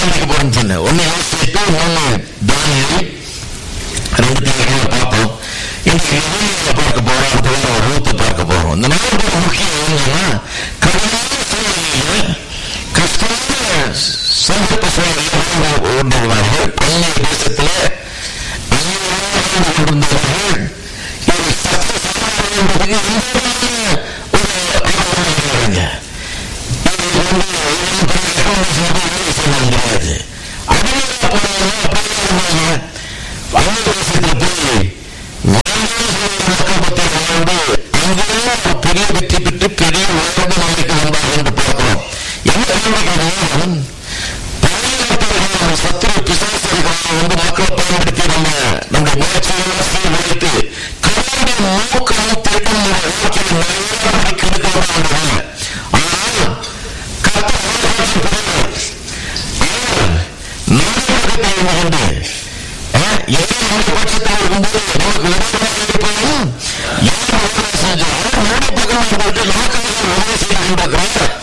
ஆரம்பிக்க போறேன்னு சொன்னேன் ஒன்னு யோசிச்சுட்டு மூணு தானியல் ரெண்டு தீவிரங்களை பார்ப்போம் இன்னைக்கு இறைவனை பார்க்க போறோம் அடுத்த ஒரு ரூத்தை பார்க்க போறோம் இந்த நாளுடைய முக்கியம் என்னன்னா கடுமையான சூழ்நிலையில கஷ்டமான சந்தர்ப்ப சூழ்நிலையில ஓடுவார்கள் அந்நிய தேசத்துல அந்நியராக வாழ்ந்து கொண்டிருந்தவர்கள் இது சத்த சமாதானம் என்பதற்கு ஒரு ஆர்வம் சொல்ல முடியாது அமெரிக்கா போனவங்க அப்படியே வங்கதேசத்தில் போய் வாழ்ந்து அங்கேயும் ஒரு பெரிய வெற்றி பெற்று பெரிய உலகம் நமக்கு வந்தார்கள் என்று பார்க்கிறோம் என்ன காரணம் பழைய சத்துரு பிசாசுகளை வந்து மக்களை பயன்படுத்தி நம்ம நம்முடைய முயற்சியை வைத்து கடவுளுடைய நோக்கம் திட்டம் வாழ்க்கையில் நிறைய கெடுக்கிறோம் ஆனால் நமக்கு